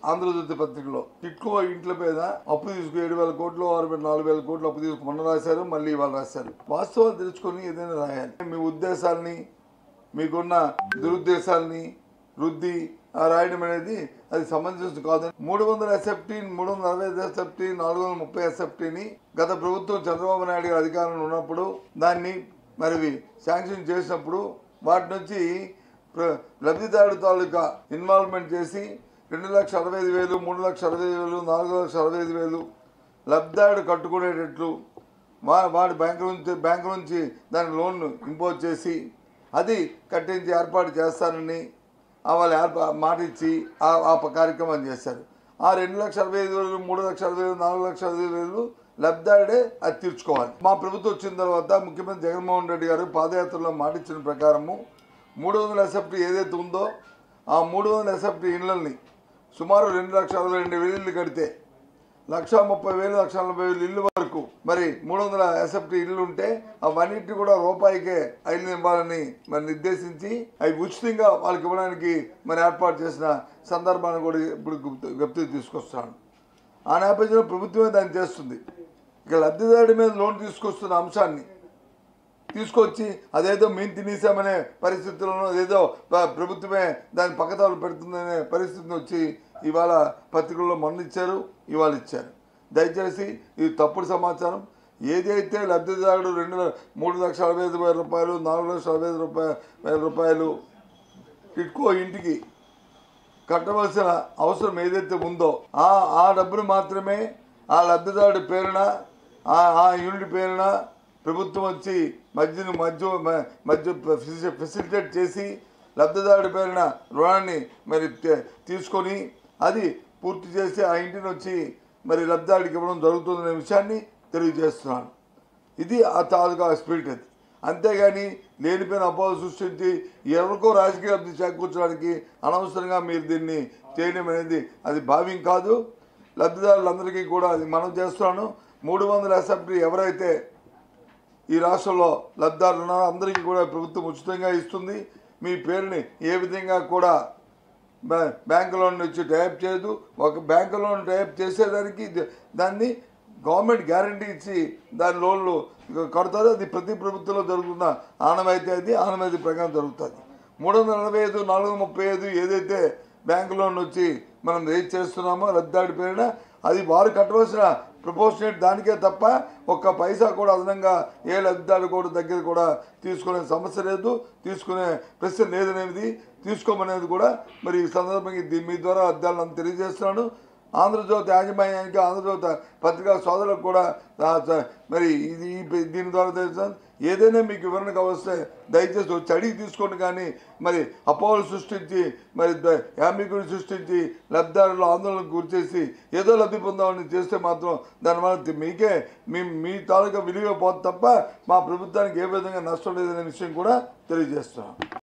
ఆంధ్రజ్యోతి పత్రికలో టిట్కో ఇంట్ల మీద అప్పు తీసుకు ఏడు వేల కోట్లు ఆరు వేల నాలుగు వేల కోట్లు అప్పు తీసుకు మొన్న రాశారు మళ్ళీ ఇవాళ రాశారు వాస్తవాలు తెలుసుకొని ఏదైనా రాయాలి మీ ఉద్దేశాలని మీకున్న దురుద్దేశాలని రుద్ది ఆ రాయడం అనేది అది సమంజసం కాదు మూడు వందల ఎస్ఎఫ్టీ మూడు వందల అరవై ఐదు ఎస్ఎఫ్టీ నాలుగు వందల ముప్పై ఎస్ఎఫ్టీని గత ప్రభుత్వం చంద్రబాబు నాయుడు గారి అధికారంలో ఉన్నప్పుడు దాన్ని మరి శాంక్షన్ చేసినప్పుడు వాటి నుంచి ప్ర- లబ్ధిదారుడు తాలూకా ఇన్వాల్వ్మెంట్ చేసి రెండు లక్షల అరవై ఐదు వేలు మూడు లక్షల అరవై ఐదు వేలు నాలుగు లక్షల అరవై ఐదు వేలు లబ్ధిదారుడు కట్టుకునేటట్లు వా వాడి బ్యాంకు నుంచి బ్యాంకు నుంచి దాని లోన్ ఇంపోజ్ చేసి అది కట్టించి ఏర్పాటు చేస్తానని ఆ వాళ్ళు ఏర్పా మాట ఇచ్చి ఆ ఆ ప- కార్యక్రమం చేశారు ఆ రెండు లక్షల అరవై ఐదు వేలు మూడు లక్షల అరవై వేలు నాలుగు లక్షల అరవై వేలు లబ్ధాడే అది తీర్చుకోవాలి మా ప్రభుత్వం వచ్చిన తర్వాత ముఖ్యమంత్రి జగన్మోహన్ రెడ్డి గారు పాదయాత్రలో మాట ఇచ్చిన ప్రకారము మూడు వందల ఎసెప్టీ ఏదైతే ఉందో ఆ మూడు వందల ఎసెప్టీ ఇళ్ళని సుమారు రెండు లక్షల అరవై రెండు వేలు ఇల్లు కడితే లక్ష ముప్పై వేలు లక్ష నలభై వేలు ఇల్లు వరకు మరి మూడు వందల ఎసెప్టీ ఇల్లు ఉంటే అవన్నిటి కూడా రూపాయికే ఇల్లు ఇవ్వాలని మరి నిర్దేశించి అవి ఉచితంగా వాళ్ళకి ఇవ్వడానికి మరి ఏర్పాటు చేసిన సందర్భాన్ని కూడా ఇప్పుడు గుర్తు- గుర్తుకు తీసుకొస్తున్నాను ఆ నేపథ్యంలో ప్రభుత్వమే దాన్ని చేస్తుంది ఇక లబ్ధిదారుడి మీద లోన్ తీసుకొస్తున్న అంశాన్ని తీసుకొచ్చి అదేదో మేము తినేసామనే పరిస్థితులను అదేదో ప- ప్రభుత్వమే దాని పక్కదాలు పెడుతుందనే పరిస్థితిని వచ్చి ఇవాళ పత్రికల్లో మొన్న ఇచ్చారు ఇవాళ ఇచ్చారు దయచేసి ఇది తప్పుడు సమాచారం ఏదైతే లబ్ధిదారుడు రెండు ల- మూడు లక్షల అరవై ఐదు వేల రూపాయలు నాలుగు లక్షల అరవై ఐదు రూపాయల వేల రూపాయలు టిట్కో ఇంటికి కట్టవలసిన అవసరం ఏదైతే ఉందో ఆ ఆ డబ్బును మాత్రమే ఆ లబ్ధిదారుడి పేరున ఆ ఆ యూనిట్ పేరున ప్రభుత్వం వచ్చి మధ్యను మధ్య మ- మధ్య ఫెసి- ఫెసిలిటేట్ చేసి లబ్ధిదారుడి పేరున రుణాన్ని మరి తే- తీసుకొని అది పూర్తి చేసి ఆ ఇంటిని వచ్చి మరి లబ్ధిదారుడికి ఇవ్వడం జరుగుతుందనే విషయాన్ని తెలియజేస్తున్నాను ఇది ఆ తాలూకా స్పిరిట్ అది అంతేగాని లేనిపోయిన అపోహలు సృష్టించి ఎవరికో రాజకీయ లబ్ధి చేకూర్చడానికి అనవసరంగా మీరు దీన్ని చేయడం అనేది అది భావ్యం కాదు లబ్ధిదారులందరికీ కూడా అది మనం చేస్తున్నాను మూడు వందల అసెంబ్లీ ఎవరైతే ఈ రాష్ట్రంలో లబ్ధిదారులు ఉన్నారో అందరికీ కూడా ప్రభుత్వం ఉచితంగా ఇస్తుంది మీ పేరుని ఏ విధంగా కూడా బ్యా- బ్యాంకు లోన్ నుంచి టైప్ చేయదు ఒక బ్యాంకు లోన్ టైప్ చేసేదానికి ద- దాన్ని గవర్నమెంట్ గ్యారంటీ ఇచ్చి దాని లోన్లు కడతారు అది ప్రతి ప్రభుత్వంలో జరుగుతున్న ఆనవాయితీ అది ఆనవాయితీ ప్రకారం జరుగుతుంది మూడు వందల నలభై ఐదు నాలుగు వందల ముప్పై ఐదు ఏదైతే బ్యాంకు లోన్ వచ్చి మనం రేట్ చేస్తున్నామో లబ్ధిదారుడి పేరున అది వారు కట్టవలసిన ప్రపోర్షనేట్ దానికే తప్ప ఒక్క పైసా కూడా అదనంగా ఏ లబ్ధిదారు కూడా దగ్గర కూడా తీసుకునే సమస్య లేదు తీసుకునే ప్రశ్న లేదనేది తీసుకోమనేది కూడా మరి ఈ సందర్భంగా దీ- మీ ద్వారా అర్థాలను తెలియజేస్తున్నాను ఆంధ్రజ్యోతి యాజమాన్యానికి ఆంధ్రజ్యోతి పత్రికా సోదరులకు కూడా ఆ, చ- మరి ఇది ఈ- దీని ద్వారా తెలుస్తాను ఏదైనా మీకు వివరణ కావస్తే దయచేసి వచ్చి అడిగి తీసుకోండి కానీ మరి అపోహలు సృష్టించి మరి ద- యామికుడు సృష్టించి లబ్ధిదారులు ఆందోళనకు గురి చేసి ఏదో లబ్ధి పొందామని చేస్తే మాత్రం దానివల్ల తి- మీకే మీ మీ తాలూకా విలువ పోతుంది తప్ప మా ప్రభుత్వానికి ఏ విధంగా నష్టం లేదనే విషయం కూడా తెలియజేస్తున్నాం